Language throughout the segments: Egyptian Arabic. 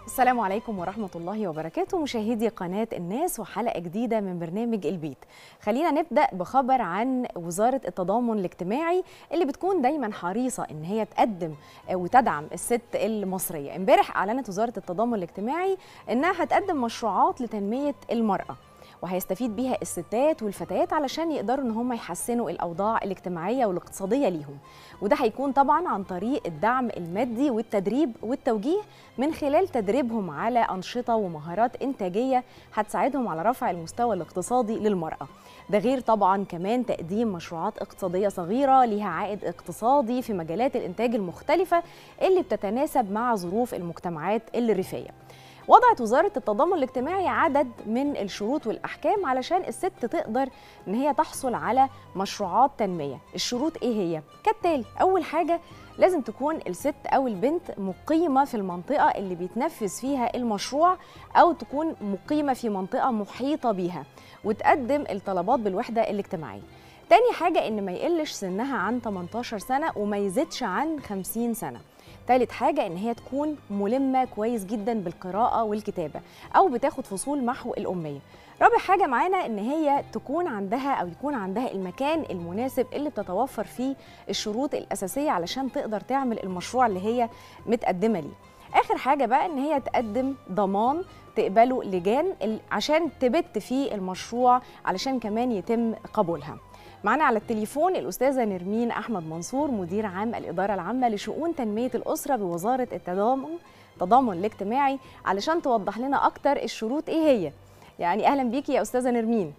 السلام عليكم ورحمة الله وبركاته مشاهدي قناة الناس وحلقة جديدة من برنامج البيت خلينا نبدأ بخبر عن وزارة التضامن الاجتماعي اللي بتكون دايما حريصة ان هي تقدم وتدعم الست المصرية امبارح اعلنت وزارة التضامن الاجتماعي انها هتقدم مشروعات لتنمية المرأة وهيستفيد بيها الستات والفتيات علشان يقدروا ان هم يحسنوا الاوضاع الاجتماعيه والاقتصاديه ليهم وده هيكون طبعا عن طريق الدعم المادي والتدريب والتوجيه من خلال تدريبهم على انشطه ومهارات انتاجيه هتساعدهم على رفع المستوى الاقتصادي للمراه ده غير طبعا كمان تقديم مشروعات اقتصاديه صغيره ليها عائد اقتصادي في مجالات الانتاج المختلفه اللي بتتناسب مع ظروف المجتمعات الريفيه وضعت وزارة التضامن الاجتماعي عدد من الشروط والأحكام علشان الست تقدر إن هي تحصل على مشروعات تنمية الشروط إيه هي؟ كالتالي أول حاجة لازم تكون الست أو البنت مقيمة في المنطقة اللي بيتنفذ فيها المشروع أو تكون مقيمة في منطقة محيطة بيها وتقدم الطلبات بالوحدة الاجتماعية تاني حاجة إن ما يقلش سنها عن 18 سنة وما يزيدش عن 50 سنة تالت حاجة إن هي تكون ملمة كويس جدا بالقراءة والكتابة أو بتاخد فصول محو الأمية رابع حاجة معانا إن هي تكون عندها أو يكون عندها المكان المناسب اللي بتتوفر فيه الشروط الأساسية علشان تقدر تعمل المشروع اللي هي متقدمة ليه آخر حاجة بقى إن هي تقدم ضمان تقبله لجان عشان تبت في المشروع علشان كمان يتم قبولها معنا على التليفون الأستاذة نرمين أحمد منصور مدير عام الإدارة العامة لشؤون تنمية الأسرة بوزارة التضامن التضامن الاجتماعي علشان توضح لنا أكتر الشروط إيه هي يعني أهلا بيكي يا أستاذة نرمين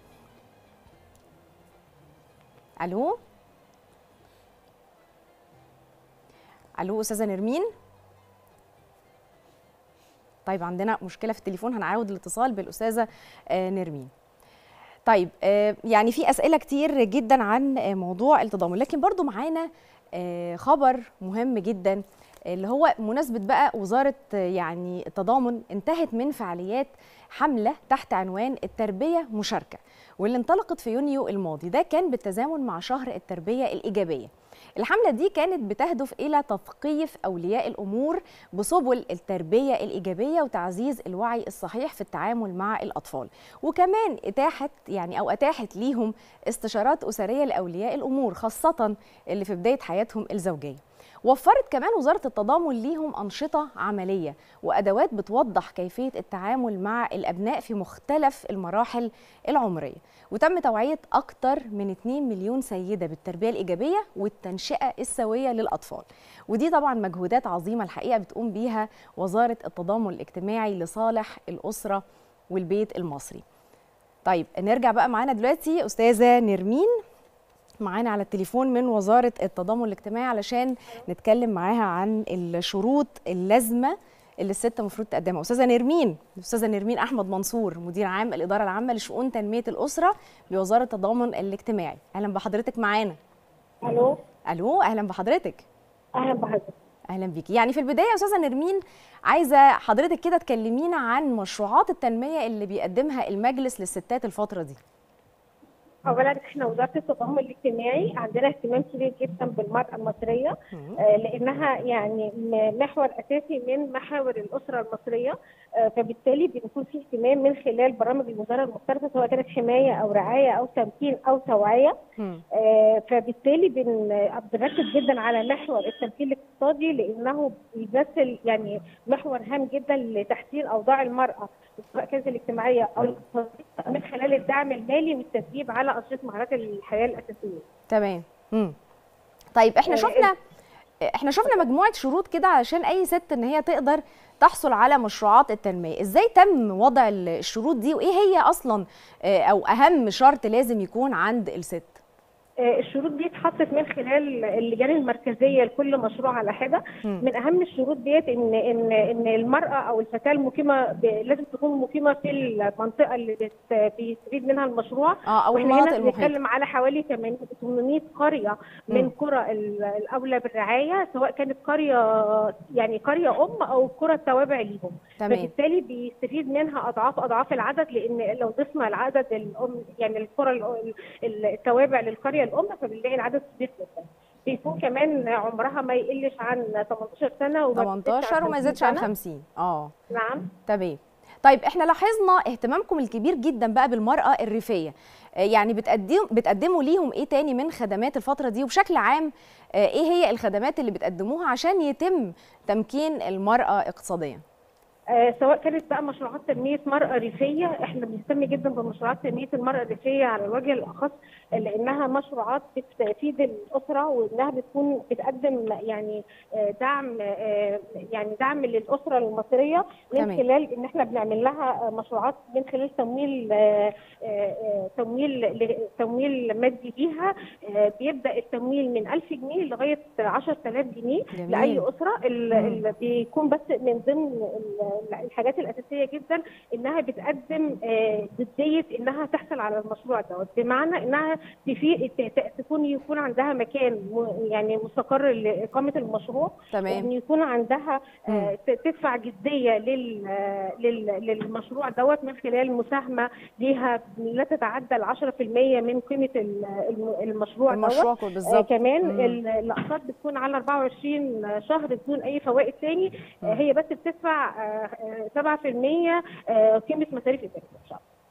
ألو ألو أستاذة نرمين طيب عندنا مشكلة في التليفون هنعاود الاتصال بالأستاذة نرمين طيب يعني في اسئله كتير جدا عن موضوع التضامن لكن برضو معانا خبر مهم جدا اللي هو مناسبه بقى وزاره يعني التضامن انتهت من فعاليات حمله تحت عنوان التربيه مشاركه واللي انطلقت في يونيو الماضي ده كان بالتزامن مع شهر التربيه الايجابيه الحملة دي كانت بتهدف إلى تثقيف أولياء الأمور بسبل التربية الإيجابية وتعزيز الوعي الصحيح في التعامل مع الأطفال وكمان إتاحت يعني أو أتاحت ليهم استشارات أسرية لأولياء الأمور خاصة اللي في بداية حياتهم الزوجية وفرت كمان وزارة التضامن ليهم أنشطة عملية وأدوات بتوضح كيفية التعامل مع الأبناء في مختلف المراحل العمرية وتم توعية أكثر من 2 مليون سيدة بالتربية الإيجابية والتنشئة السوية للأطفال ودي طبعا مجهودات عظيمة الحقيقة بتقوم بيها وزارة التضامن الاجتماعي لصالح الأسرة والبيت المصري طيب نرجع بقى معانا دلوقتي أستاذة نرمين معانا على التليفون من وزارة التضامن الاجتماعي علشان نتكلم معاها عن الشروط اللازمة اللي الست المفروض تقدمها أستاذة نرمين أستاذة نرمين أحمد منصور مدير عام الإدارة العامة لشؤون تنمية الأسرة بوزارة التضامن الاجتماعي أهلا بحضرتك معانا ألو ألو أهلا بحضرتك أهلا بحضرتك اهلا بيكي يعني في البدايه يا استاذه نرمين عايزه حضرتك كده تكلمينا عن مشروعات التنميه اللي بيقدمها المجلس للستات الفتره دي اولا احنا وزاره التضامن الاجتماعي عندنا اهتمام كبير جدا بالمراه المصريه آه لانها يعني محور اساسي من محاور الاسره المصريه آه فبالتالي بيكون في اهتمام من خلال برامج الوزاره المختلفه سواء كانت حمايه او رعايه او تمكين او توعيه آه فبالتالي بنركز جدا على محور التمكين الاقتصادي لانه بيمثل يعني محور هام جدا لتحسين اوضاع المراه سواء كانت الاجتماعيه او الاقتصاديه من خلال الدعم المالي والتدريب على انشطه مهارات الحياه الاساسيه. تمام. امم طيب احنا شفنا احنا شفنا مجموعه شروط كده علشان اي ست ان هي تقدر تحصل على مشروعات التنميه، ازاي تم وضع الشروط دي وايه هي اصلا او اهم شرط لازم يكون عند الست؟ الشروط دي اتحطت من خلال اللجان المركزيه لكل مشروع على حده من اهم الشروط ديت ان ان ان المراه او الفتاه المقيمه لازم تكون مقيمه في المنطقه اللي بيستفيد منها المشروع اه او المناطق بنتكلم على حوالي 800 قريه من قرى الاولى بالرعايه سواء كانت قريه يعني قريه ام او قرى التوابع ليهم فبالتالي بيستفيد منها اضعاف اضعاف العدد لان لو ضفنا العدد الام يعني القرى التوابع للقريه الام فبنلاقي العدد كبير جدا بيكون كمان عمرها ما يقلش عن 18 سنه وما 18 وما يزيدش عن 50 اه نعم تمام طيب احنا لاحظنا اهتمامكم الكبير جدا بقى بالمرأة الريفية يعني بتقدم بتقدموا ليهم ايه تاني من خدمات الفترة دي وبشكل عام ايه هي الخدمات اللي بتقدموها عشان يتم تمكين المرأة اقتصاديا آه سواء كانت بقى مشروعات تنميه مراه ريفيه احنا بنهتم جدا بمشروعات تنميه المراه الريفيه على الوجه الاخص لانها مشروعات بتفيد الاسره وانها بتكون بتقدم يعني آه دعم آه يعني دعم للاسره المصريه من تمام. خلال ان احنا بنعمل لها مشروعات من خلال تمويل تمويل تمويل مادي ليها بيبدا التمويل من 1000 جنيه لغايه 10000 جنيه جميل. لاي اسره اللي بيكون بس من ضمن الحاجات الاساسيه جدا انها بتقدم ضديه انها تحصل على المشروع دوت بمعنى انها تفي تكون يكون عندها مكان يعني مستقر لاقامه المشروع تمام وان يكون عندها تدفع جديه لل للمشروع دوت من خلال مساهمه ليها لا تتعدى ال 10% من قيمه المشروع المشروع دوت بالظبط كمان الاقساط بتكون على 24 شهر بدون اي فوائد تاني هي بس بتدفع 7% قيمه مصاريف الدخل ان شاء الله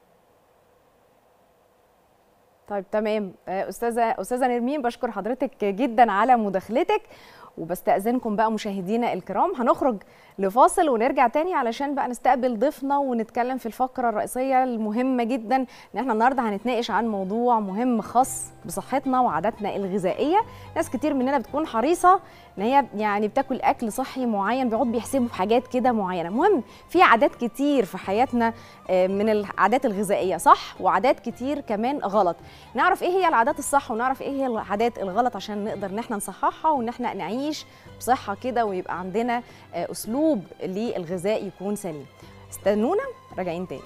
طيب تمام استاذه استاذه نرمين بشكر حضرتك جدا على مداخلتك وبستأذنكم بقى مشاهدينا الكرام هنخرج لفاصل ونرجع تاني علشان بقى نستقبل ضيفنا ونتكلم في الفقرة الرئيسية المهمة جدا ان احنا النهاردة هنتناقش عن موضوع مهم خاص بصحتنا وعاداتنا الغذائية ناس كتير مننا بتكون حريصة ان هي يعني بتاكل اكل صحي معين بيقعد بيحسبوا في حاجات كده معينة مهم في عادات كتير في حياتنا من العادات الغذائية صح وعادات كتير كمان غلط نعرف ايه هي العادات الصح ونعرف ايه هي العادات الغلط عشان نقدر ان احنا نصححها وان احنا نعيش بصحة كده ويبقى عندنا أسلوب للغذاء يكون سليم استنونا راجعين تاني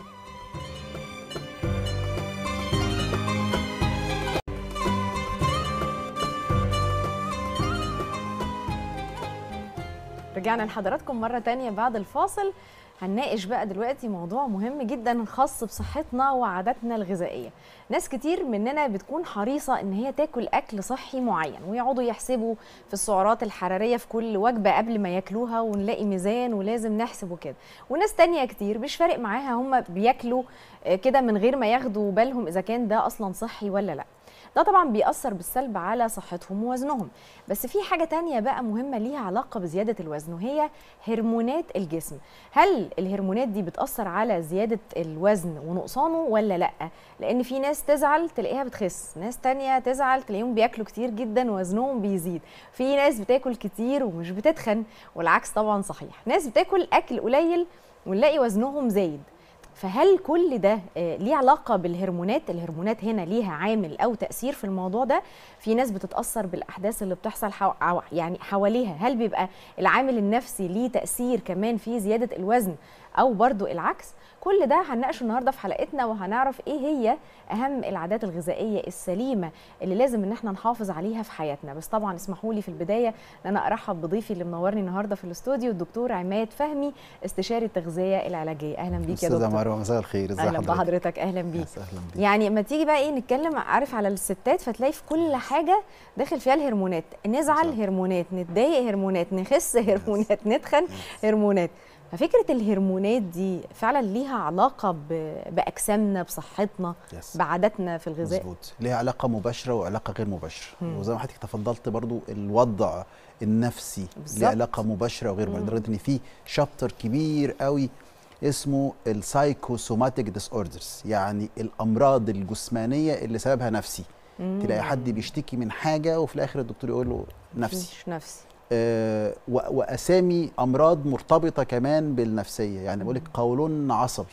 رجعنا لحضراتكم مرة تانية بعد الفاصل هنناقش بقى دلوقتي موضوع مهم جدا خاص بصحتنا وعاداتنا الغذائيه ناس كتير مننا بتكون حريصه ان هي تاكل اكل صحي معين ويقعدوا يحسبوا في السعرات الحراريه في كل وجبه قبل ما ياكلوها ونلاقي ميزان ولازم نحسبه كده وناس تانية كتير مش فارق معاها هم بياكلوا كده من غير ما ياخدوا بالهم اذا كان ده اصلا صحي ولا لا ده طبعا بيأثر بالسلب على صحتهم ووزنهم بس في حاجة تانية بقى مهمة ليها علاقة بزيادة الوزن وهي هرمونات الجسم هل الهرمونات دي بتأثر على زيادة الوزن ونقصانه ولا لأ لأن في ناس تزعل تلاقيها بتخس ناس تانية تزعل تلاقيهم بياكلوا كتير جدا وزنهم بيزيد في ناس بتاكل كتير ومش بتتخن والعكس طبعا صحيح ناس بتاكل أكل قليل ونلاقي وزنهم زايد فهل كل ده ليه علاقة بالهرمونات؟ الهرمونات هنا ليها عامل أو تأثير في الموضوع ده؟ في ناس بتتأثر بالأحداث اللي بتحصل حو... يعني حواليها، هل بيبقى العامل النفسي ليه تأثير كمان في زيادة الوزن أو برضو العكس؟ كل ده هنناقشه النهارده في حلقتنا وهنعرف ايه هي اهم العادات الغذائيه السليمه اللي لازم ان احنا نحافظ عليها في حياتنا بس طبعا اسمحوا لي في البدايه ان انا ارحب بضيفي اللي منورني النهارده في الاستوديو الدكتور عماد فهمي استشاري التغذيه العلاجيه اهلا بيك يا دكتور مروه مساء الخير ازي اهلا بحضرتك اهلا بيك اهلا بيك يعني اما تيجي بقى ايه نتكلم عارف على الستات فتلاقي في كل حاجه داخل فيها الهرمونات نزعل صح. هرمونات نتضايق هرمونات نخس هرمونات نتخن هرمونات ففكره الهرمونات دي فعلا ليها علاقه باجسامنا بصحتنا يس. بعاداتنا في الغذاء مظبوط ليها علاقه مباشره وعلاقه غير مباشره وزي ما حضرتك تفضلت برضو الوضع النفسي ليه علاقه مباشره وغير مباشره لدرجه ان في شابتر كبير قوي اسمه السايكوسوماتيك ديس اوردرز يعني الامراض الجسمانيه اللي سببها نفسي مم. تلاقي حد بيشتكي من حاجه وفي الاخر الدكتور يقول له نفسي مش نفسي آه واسامي امراض مرتبطه كمان بالنفسيه يعني بقول لك قولون عصبي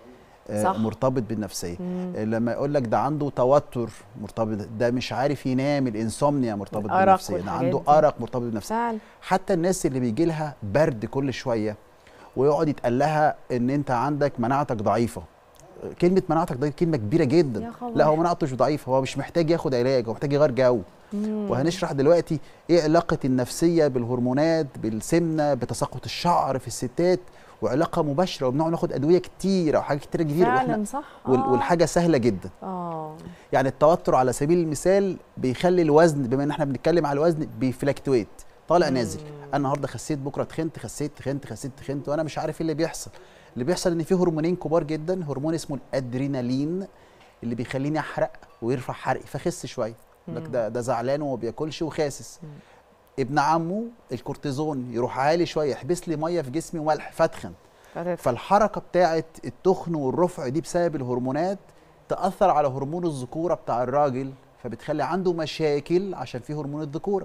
آه صح. مرتبط بالنفسيه مم. آه لما يقول لك ده عنده توتر مرتبط ده مش عارف ينام الانسومنيا مرتبط بالنفسيه ده عنده ارق مرتبط بالنفسيه فعلا. حتى الناس اللي بيجي لها برد كل شويه ويقعد يتقال لها ان انت عندك مناعتك ضعيفه كلمه مناعتك ضعيفه كلمه كبيره جدا لا هو مناعته مش ضعيفه هو مش محتاج ياخد علاج هو محتاج يغير جو مم. وهنشرح دلوقتي ايه علاقه النفسيه بالهرمونات بالسمنه بتساقط الشعر في الستات وعلاقه مباشره وبنقعد ناخد ادويه كتير او حاجات كتيره كتير فعلا صح وال- آه. والحاجه سهله جدا اه يعني التوتر على سبيل المثال بيخلي الوزن بما ان احنا بنتكلم على الوزن بيفلكتويت طالع نازل انا النهارده خسيت بكره تخنت خسيت تخنت خسيت تخنت وانا مش عارف ايه اللي بيحصل اللي بيحصل ان في هرمونين كبار جدا هرمون اسمه الادرينالين اللي بيخليني احرق ويرفع حرقي فخس شويه يقول لك ده ده زعلان وما بياكلش وخاسس ابن عمه الكورتيزون يروح عالي شويه يحبس لي ميه في جسمي وملح فاتخن فتت- فالحركه بتاعه التخن والرفع دي بسبب الهرمونات تاثر على هرمون الذكوره بتاع الراجل فبتخلي عنده مشاكل عشان في هرمون الذكوره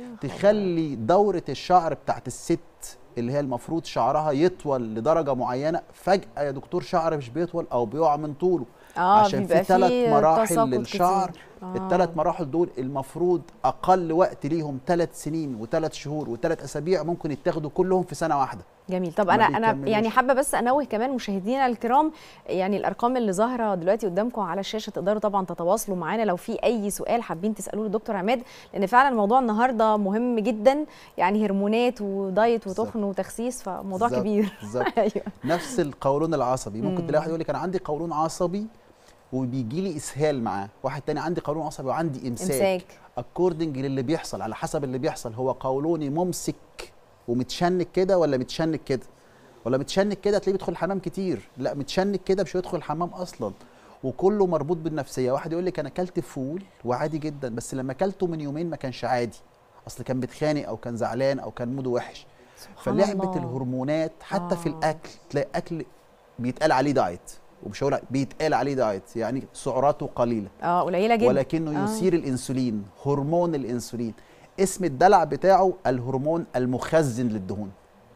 تخلي دوره الشعر بتاعت الست اللي هي المفروض شعرها يطول لدرجه معينه فجاه يا دكتور شعر مش بيطول او بيقع من طوله اه عشان في بيبقى ثلاث فيه مراحل تساقط للشعر كتير. آه. الثلاث مراحل دول المفروض اقل وقت ليهم ثلاث سنين وثلاث شهور وثلاث اسابيع ممكن يتاخدوا كلهم في سنه واحده جميل طب ما انا انا بيكملوش. يعني حابه بس انوه كمان مشاهدينا الكرام يعني الارقام اللي ظاهره دلوقتي قدامكم على الشاشه تقدروا طبعا تتواصلوا معانا لو في اي سؤال حابين تسالوه لدكتور عماد لان فعلا الموضوع النهارده مهم جدا يعني هرمونات ودايت بالظبط. وتخن وتخسيس فموضوع بالظبط، كبير بالظبط ايوه نفس القولون العصبي ممكن مم. تلاقي واحد يقول لك انا عندي قولون عصبي وبيجي لي اسهال معاه واحد تاني عندي قولون عصبي وعندي امساك, امساك اكوردنج للي بيحصل على حسب اللي بيحصل هو قولوني ممسك ومتشنك كده ولا متشنك كده ولا متشنك كده تلاقيه بيدخل الحمام كتير لا متشنك كده مش هيدخل الحمام اصلا وكله مربوط بالنفسيه واحد يقول لك انا اكلت فول وعادي جدا بس لما اكلته من يومين ما كانش عادي اصل كان بيتخانق او كان زعلان او كان موده وحش سبحان فلعبه الله. الهرمونات حتى في آه. الاكل تلاقي اكل بيتقال عليه دايت ومش هقول بيتقال عليه دايت يعني سعراته قليله اه قليله جدا ولكنه آه. يثير الانسولين هرمون الانسولين اسم الدلع بتاعه الهرمون المخزن للدهون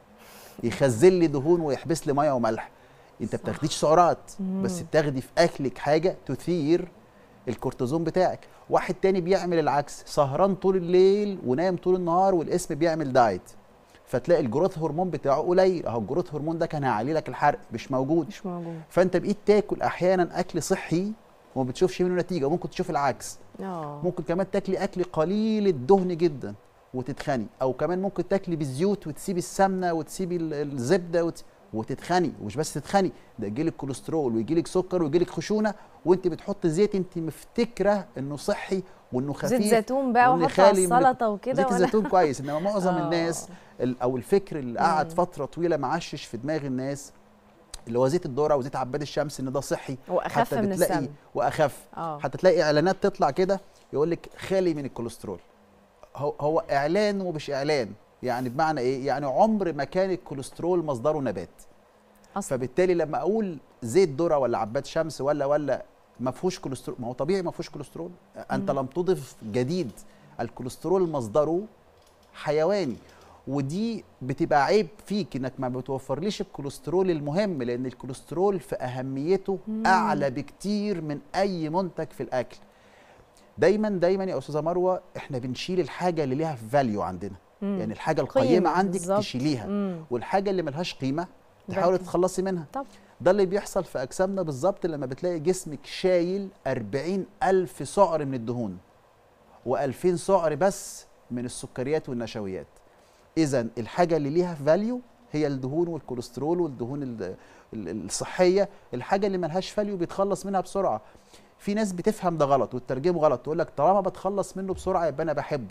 يخزن لي دهون ويحبس لي ميه وملح انت صح. بتاخديش سعرات مم. بس بتاخدي في اكلك حاجه تثير الكورتيزون بتاعك واحد تاني بيعمل العكس سهران طول الليل ونايم طول النهار والاسم بيعمل دايت فتلاقي الجروث هرمون بتاعه قليل اهو الجروث هرمون ده كان هيعلي لك الحرق مش موجود مش موجود فانت بقيت تاكل احيانا اكل صحي وما بتشوفش منه نتيجه ممكن تشوف العكس اه ممكن كمان تاكلي اكل قليل الدهن جدا وتتخني او كمان ممكن تاكلي بالزيوت وتسيبي السمنه وتسيبي ال- الزبده وت... وتتخني ومش بس تتخني ده يجيلك كوليسترول ويجيلك سكر ويجيلك خشونه وانت بتحط زيت انت مفتكره انه صحي وانه خفيف زيت زيتون بقى وإن وحطه خالي على من السلطه وكده زيت ولا الزيتون كويس انما معظم آه. الناس ال- او الفكر اللي قعد مم. فتره طويله معشش في دماغ الناس اللي هو زيت الذره وزيت عباد الشمس ان ده صحي واخف حتى من بتلاقي السمن واخف اه حتى تلاقي اعلانات تطلع كده يقول لك خالي من الكوليسترول هو هو اعلان ومش اعلان يعني بمعنى ايه يعني عمر ما كان الكوليسترول مصدره نبات اصلا فبالتالي لما اقول زيت ذره ولا عباد شمس ولا ولا ما فيهوش كوليسترول ما هو طبيعي ما فيهوش كوليسترول انت لم تضف جديد الكوليسترول مصدره حيواني ودي بتبقى عيب فيك انك ما بتوفرليش الكوليسترول المهم لان الكوليسترول في اهميته اعلى بكتير من اي منتج في الاكل دايما دايما يا استاذه مروه احنا بنشيل الحاجه اللي ليها فاليو عندنا مم. يعني الحاجه قيمة القيمه عندك بالظبط. تشيليها مم. والحاجه اللي ملهاش قيمه تحاولي بقى. تتخلصي منها طب ده اللي بيحصل في اجسامنا بالظبط لما بتلاقي جسمك شايل 40 الف سعر من الدهون و2000 سعر بس من السكريات والنشويات اذا الحاجه اللي ليها فاليو هي الدهون والكوليسترول والدهون ال- ال- الصحيه الحاجه اللي ملهاش فاليو بيتخلص منها بسرعه في ناس بتفهم ده غلط وتترجمه غلط تقول لك طالما بتخلص منه بسرعه يبقى انا بحبه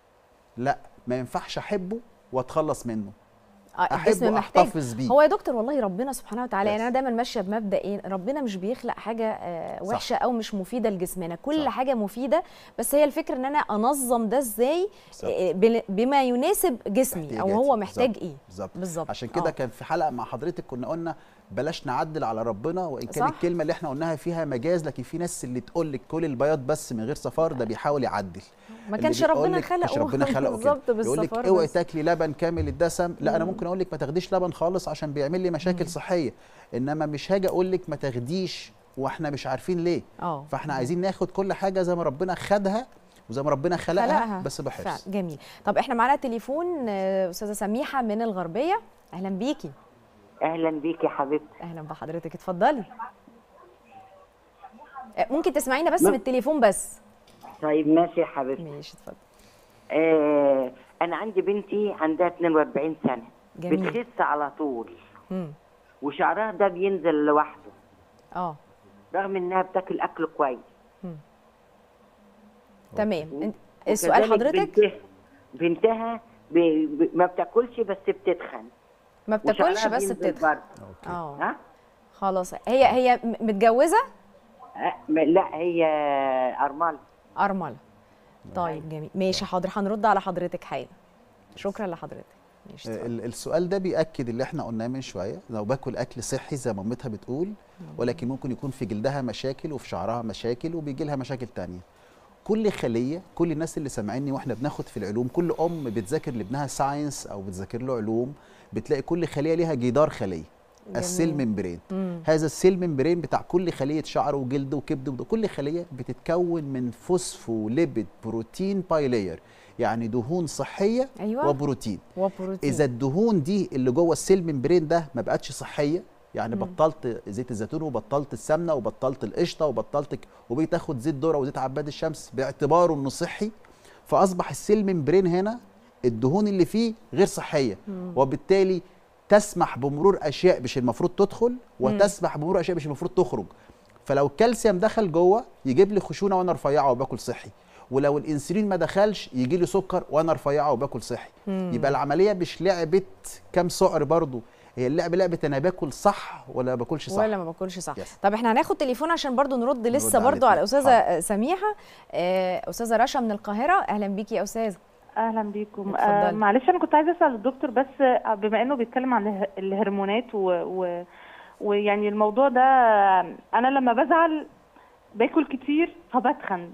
لا ما ينفعش احبه واتخلص منه آه، احبه الجسم محتاج احتفظ بيه هو يا دكتور والله ربنا سبحانه وتعالى يعني بس. انا دايما ماشيه بمبدا ايه ربنا مش بيخلق حاجه آه، صح. وحشه او مش مفيده لجسمنا كل صح. حاجه مفيده بس هي الفكره ان انا انظم ده ازاي بالظبط. آه، بال- بما يناسب جسمي او هو احتياجاتي. محتاج بالظبط. ايه بالظبط بالظبط عشان كده آه. كان في حلقه مع حضرتك كنا قلنا بلاش نعدل على ربنا وان كان صح. الكلمه اللي احنا قلناها فيها مجاز لكن في ناس اللي تقول لك كل البياض بس من غير صفار ده بيحاول يعدل ما اللي كانش بيقول ربنا لك مش خلقه ربنا خلقه كده بالظبط يقول لك بالصفار اوعي بس. تاكلي لبن كامل الدسم لا انا مم. ممكن اقول لك ما تاخديش لبن خالص عشان بيعمل لي مشاكل صحيه انما مش هاجي اقول لك ما تاخديش واحنا مش عارفين ليه اه فاحنا عايزين ناخد كل حاجه زي ما ربنا خدها وزي ما ربنا خلقها, خلقها. بس فعلا بحرص جميل طب احنا معانا تليفون آه، استاذه سميحه من الغربيه اهلا بيكي اهلا بيك يا حبيبتي اهلا بحضرتك اتفضلي آه، ممكن تسمعينا بس ما- من التليفون بس طيب ماشي يا حبيبتي ماشي اتفضل آه انا عندي بنتي عندها 42 سنه جميل. بتخس على طول مم. وشعرها ده بينزل لوحده اه رغم انها بتاكل اكل كويس تمام إنت- السؤال وكذلك حضرتك بنتها, بنتها ب... ب... ما بتاكلش بس بتتخن ما بتاكلش وشعرها بس بينزل بتدخل برضه. اه ها خلاص هي هي م- متجوزه أه، م- لا هي ارمله ارمله طيب جميل ماشي حاضر هنرد على حضرتك حالا شكرا لحضرتك ماشي اتفضل. ال- السؤال ده بيأكد اللي احنا قلناه من شويه لو باكل اكل صحي زي ما مامتها بتقول ولكن ممكن يكون في جلدها مشاكل وفي شعرها مشاكل وبيجي لها مشاكل تانية كل خليه كل الناس اللي سامعيني واحنا بناخد في العلوم كل ام بتذاكر لابنها ساينس او بتذاكر له علوم بتلاقي كل خليه ليها جدار خليه السيل ممبرين مم. هذا السيل ممبرين بتاع كل خليه شعر وجلد وكبد وده كل خليه بتتكون من فوسفوليبيد بروتين بايلير يعني دهون صحيه أيوة. وبروتين وبروتين اذا الدهون دي اللي جوه السيل ممبرين ده ما بقتش صحيه يعني بطلت زيت الزيتون وبطلت السمنه وبطلت القشطه وبطلت ك- وبقيت تاخد زيت ذره وزيت عباد الشمس باعتباره انه صحي فاصبح السيل ممبرين هنا الدهون اللي فيه غير صحيه وبالتالي تسمح بمرور اشياء مش المفروض تدخل وتسمح بمرور اشياء مش المفروض تخرج فلو الكالسيوم دخل جوه يجيب لي خشونه وانا رفيعه وباكل صحي ولو الانسولين ما دخلش يجي لي سكر وانا رفيعه وباكل صحي يبقى العمليه مش لعبه كام سعر برضو هي اللعبه لعبه انا باكل صح ولا باكلش صح ولا ما باكلش صح Yes. طب احنا هناخد تليفون عشان برضو نرد لسه على برضو على الاتنين. استاذه سميحه آه، استاذه رشا من القاهره اهلا بيكي يا استاذه اهلا بيكم اتفضلي. آه معلش انا كنت عايزه اسال الدكتور بس آه، بما انه بيتكلم عن اله- الهرمونات و... و... ويعني الموضوع ده آه، انا لما بزعل باكل كتير فبتخن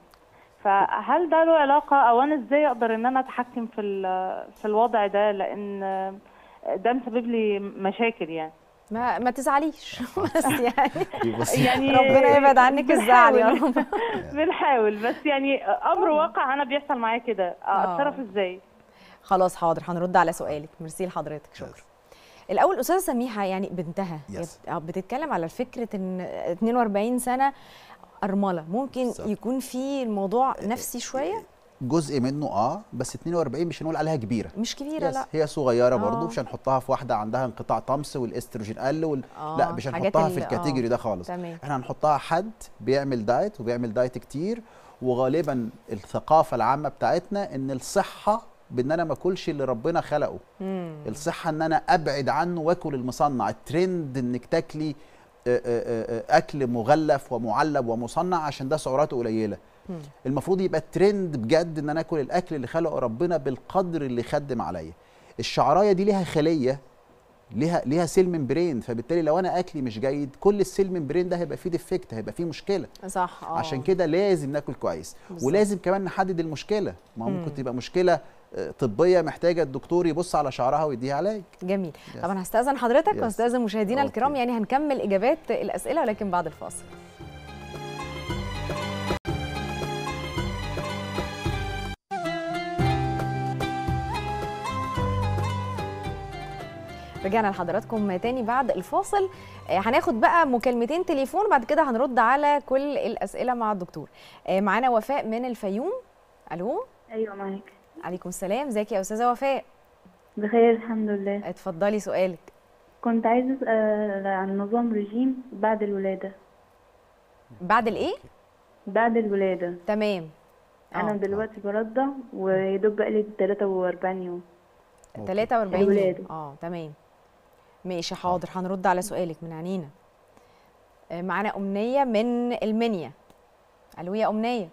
فهل ده له علاقه او انا ازاي اقدر ان انا اتحكم في ال- في الوضع ده لان آه، ده مسبب لي مشاكل يعني ما ما تزعليش بس يعني بصي يعني ربنا يبعد عنك الزعل يا بنحاول. رب بنحاول بس يعني امر واقع انا بيحصل معايا كده آه. اتصرف ازاي خلاص حاضر هنرد على سؤالك ميرسي لحضرتك شكرا الاول استاذه سميحه يعني بنتها هي Yes. بت- آه، بتتكلم على فكره ان 42 سنه ارمله ممكن بالظبط. يكون في الموضوع نفسي شويه جزء منه اه بس 42 مش هنقول عليها كبيره مش كبيره Yes. لا هي صغيره برضو آه. مش هنحطها في واحده عندها انقطاع طمس والاستروجين قل وال... آه، لا مش حاجات هنحطها ال- في آه. الكاتيجوري ده خالص تمام. احنا هنحطها حد بيعمل دايت وبيعمل دايت كتير وغالبا الثقافه العامه بتاعتنا ان الصحه بان انا ما اكلش اللي ربنا خلقه مم. الصحه ان انا ابعد عنه واكل المصنع الترند انك تاكلي آه، آه، آه، اكل مغلف ومعلب ومصنع عشان ده سعراته قليله المفروض يبقى الترند بجد ان انا اكل الاكل اللي خلقه ربنا بالقدر اللي خدم عليا الشعرايه دي ليها خليه ليها ليها سيل ممبرين فبالتالي لو انا اكلي مش جيد كل السيل ممبرين ده هيبقى فيه ديفكت هيبقى فيه مشكله صح اه عشان كده لازم ناكل كويس بالظبط. ولازم كمان نحدد المشكله ما هو ممكن تبقى مشكله آه، طبيه محتاجه الدكتور يبص على شعرها ويديها علاج جميل Yes. طبعا هستاذن حضرتك Yes. واستاذن مشاهدينا أوكي. الكرام يعني هنكمل اجابات الاسئله ولكن بعد الفاصل رجعنا لحضراتكم تاني بعد الفاصل آه، هناخد بقى مكالمتين تليفون وبعد كده هنرد على كل الاسئله مع الدكتور آه، معانا وفاء من الفيوم الو ايوه معاك عليكم السلام ازيك يا استاذه وفاء بخير الحمد لله اتفضلي سؤالك كنت عايزه اسال عن نظام رجيم بعد الولاده بعد الايه بعد الولاده تمام انا آه. دلوقتي برضع ويدوب بقالي 43 يوم 43 يوم. الولادة. اه تمام ماشي حاضر هنرد على سؤالك من عنينا آه، معانا أمنية من المنيا ألو يا أمنية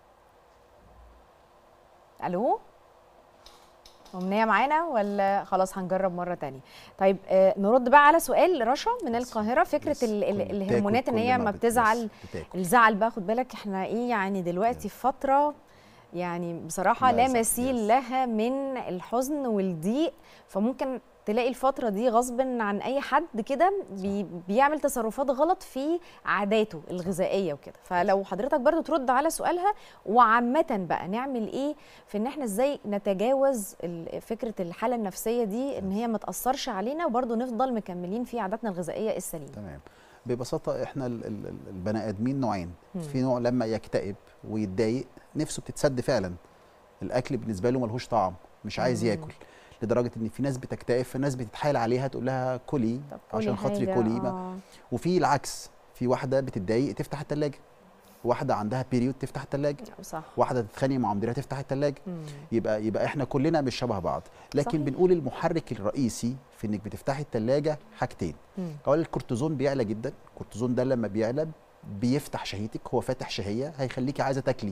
ألو أمنية معانا ولا خلاص هنجرب مرة تانية طيب آه، نرد بقى على سؤال رشا من القاهرة فكرة ال- ال- بتاكل الهرمونات إن كل هي ما ما بت- بتزعل بس بتاكل. الزعل بقى خد بالك احنا ايه يعني دلوقتي في فترة يعني بصراحة لا لا زعل، مثيل يس. لها من الحزن والضيق فممكن تلاقي الفترة دي غصب عن أي حد كده بي بيعمل تصرفات غلط في عاداته الغذائية وكده فلو حضرتك برضو ترد على سؤالها وعامة بقى نعمل إيه في إن إحنا إزاي نتجاوز ال- فكرة الحالة النفسية دي إن هي ما تأثرش علينا وبرضو نفضل مكملين في عاداتنا الغذائية السليمة تمام ببساطه احنا ال- ال- ال- البني ادمين نوعين في نوع لما يكتئب ويتضايق نفسه بتتسد فعلا الاكل بالنسبه له ملهوش طعم مش عايز ياكل لدرجه ان في ناس بتكتئب في ناس بتتحايل عليها تقول لها كلي طب عشان كلي خاطري حاجة، كلي ما- آه. وفي العكس في واحده بتتضايق تفتح الثلاجه واحده عندها بيريود تفتح الثلاجه صح واحده تتخانق مع مديرها تفتح الثلاجه مم. يبقى يبقى احنا كلنا مش شبه بعض لكن صحيح. بنقول المحرك الرئيسي في انك بتفتحي الثلاجه حاجتين مم. اولا الكورتيزون بيعلى جدا الكورتيزون ده لما بيعلى بيفتح شهيتك هو فاتح شهيه هيخليكي عايزه تاكلي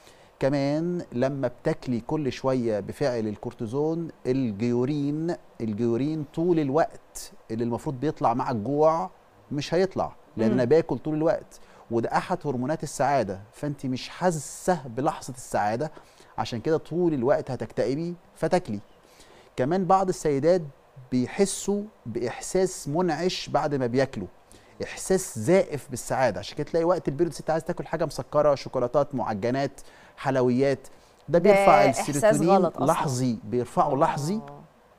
كمان لما بتاكلي كل شويه بفعل الكورتيزون الجيورين الجيورين طول الوقت اللي المفروض بيطلع مع الجوع مش هيطلع لان مم. انا باكل طول الوقت وده احد هرمونات السعاده فانت مش حاسه بلحظه السعاده عشان كده طول الوقت هتكتئبي فتاكلي كمان بعض السيدات بيحسوا باحساس منعش بعد ما بياكلوا احساس زائف بالسعاده عشان كده تلاقي وقت البيريود ست عايز تاكل حاجه مسكره شوكولاتات معجنات حلويات ده ده بيرفع إحساس السيروتونين غلط أصلاً. لحظي بيرفعه لحظي آه.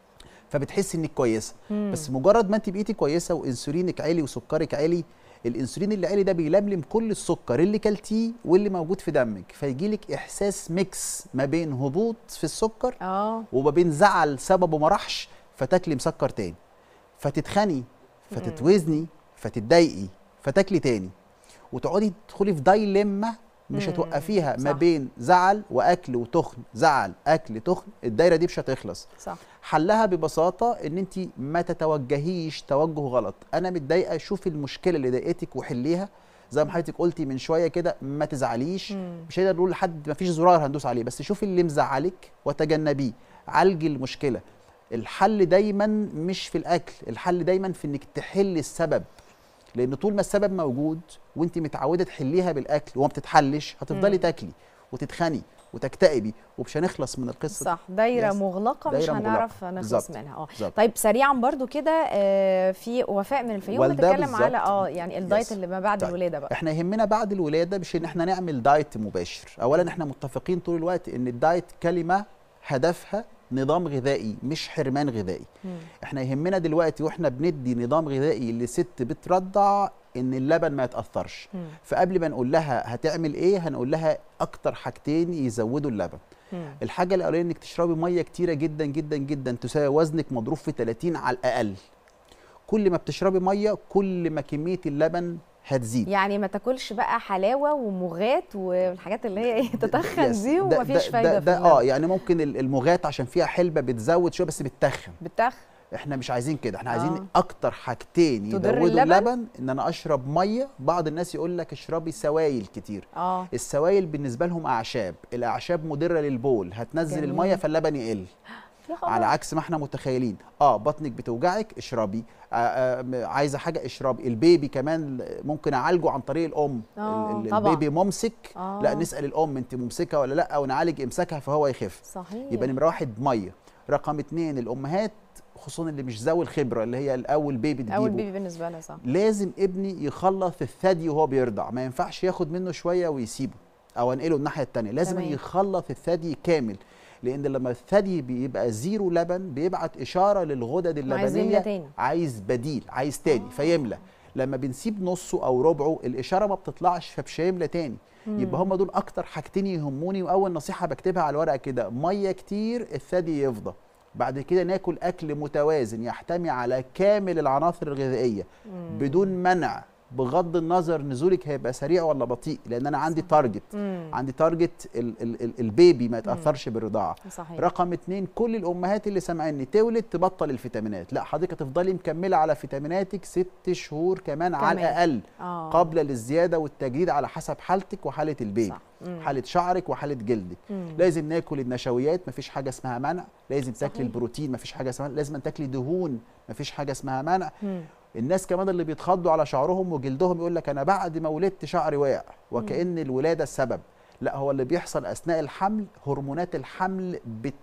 فبتحسي انك كويسه مم. بس مجرد ما انت بقيتي كويسه وانسولينك عالي وسكرك عالي الانسولين اللي عالي ده بيلملم كل السكر اللي كلتيه واللي موجود في دمك فيجي لك احساس ميكس ما بين هبوط في السكر اه وما بين زعل سببه ما راحش فتاكلي مسكر تاني فتتخني فتتوزني فتتضايقي فتاكلي تاني وتقعدي تدخلي في دايلما مش مم. هتوقفيها ما صح. بين زعل واكل وتخن زعل اكل تخن الدايره دي مش هتخلص صح حلها ببساطه ان انت ما تتوجهيش توجه غلط انا متضايقه شوفي المشكله اللي ضايقتك وحليها زي ما حضرتك قلتي من شويه كده ما تزعليش مم. مش هنقدر نقول لحد ما فيش زرار هندوس عليه بس شوفي اللي مزعلك وتجنبيه عالجي المشكله الحل دايما مش في الاكل الحل دايما في انك تحلي السبب لان طول ما السبب موجود وانت متعوده تحليها بالاكل وما بتتحلش هتفضلي مم. تاكلي وتتخني وتكتئبي ومش هنخلص من القصه دي. صح دايره يس. مغلقه مش دايرة مغلقة. هنعرف نخلص بالظبط. منها اه بالظبط. طيب سريعا برضو كده آه، في وفاء من الفيوم والده بتتكلم بالظبط. على اه يعني الدايت يس. اللي ما بعد طيب. الولاده بقى احنا يهمنا بعد الولاده مش ان احنا نعمل دايت مباشر اولا احنا متفقين طول الوقت ان الدايت كلمه هدفها نظام غذائي مش حرمان غذائي مم. احنا يهمنا دلوقتي واحنا بندي نظام غذائي لست بترضع ان اللبن ما يتاثرش مم. فقبل ما نقول لها هتعمل ايه هنقول لها اكتر حاجتين يزودوا اللبن مم. الحاجه الاولانيه انك تشربي ميه كتيره جدا جدا جدا تساوي وزنك مضروب في 30 على الاقل كل ما بتشربي ميه كل ما كميه اللبن هتزيد يعني ما تاكلش بقى حلاوه ومغات والحاجات اللي هي ايه تتخن يس. دي ده- ومفيش ده- فايده ده, في ده اللبن. اه يعني ممكن ال- المغات عشان فيها حلبه بتزود شويه بس بتتخن بتخ احنا مش عايزين كده احنا عايزين آه. اكتر حاجتين تضر يزودوا اللبن؟ اللبن ان انا اشرب ميه بعض الناس يقول لك اشربي سوائل كتير اه السوائل بالنسبه لهم اعشاب الاعشاب مضره للبول هتنزل جميل. الميه فاللبن يقل يا خبر. على عكس ما احنا متخيلين اه بطنك بتوجعك اشربي آه آه م- عايزه حاجه اشربي البيبي كمان ممكن اعالجه عن طريق الام آه، ال- ال- طبعاً. البيبي ممسك آه. لا نسال الام انت ممسكه ولا لا ونعالج امساكها فهو يخف صحيح يبقى نمره واحد ميه رقم اتنين الامهات خصوصا اللي مش ذوي الخبره اللي هي الاول بيبي تجيبه اول بيبي بالنسبه لها صح لازم ابني يخلص الثدي وهو بيرضع ما ينفعش ياخد منه شويه ويسيبه او انقله الناحيه الثانيه لازم تمام. يخلص الثدي كامل لان لما الثدي بيبقى زيرو لبن بيبعت اشاره للغدد عايز يملى اللبنيه تاني. عايز بديل عايز تاني فيملى لما بنسيب نصه او ربعه الاشاره ما بتطلعش فمش هيملى تاني يبقى هم دول اكتر حاجتين يهموني واول نصيحه بكتبها على الورقه كده ميه كتير الثدي يفضى بعد كده ناكل اكل متوازن يحتوي على كامل العناصر الغذائيه بدون منع بغض النظر نزولك هيبقى سريع ولا بطيء لان انا عندي تارجت مم. عندي تارجت ال ال ال البيبي ما يتاثرش بالرضاعه صحيح رقم اتنين كل الامهات اللي سامعيني تولد تبطل الفيتامينات لا حضرتك هتفضلي مكمله على فيتاميناتك ست شهور كمان, على كمان. الاقل اه قابله للزياده والتجديد على حسب حالتك وحاله البيبي صح. مم. حاله شعرك وحاله جلدك مم. لازم ناكل النشويات مفيش حاجه اسمها منع لازم تاكلي صحيح. البروتين مفيش حاجه اسمها لازم تاكلي دهون مفيش حاجه اسمها منع مم. الناس كمان اللي بيتخضوا على شعرهم وجلدهم يقول لك انا بعد ما ولدت شعري واقع وكأن الولاده السبب لا هو اللي بيحصل اثناء الحمل هرمونات الحمل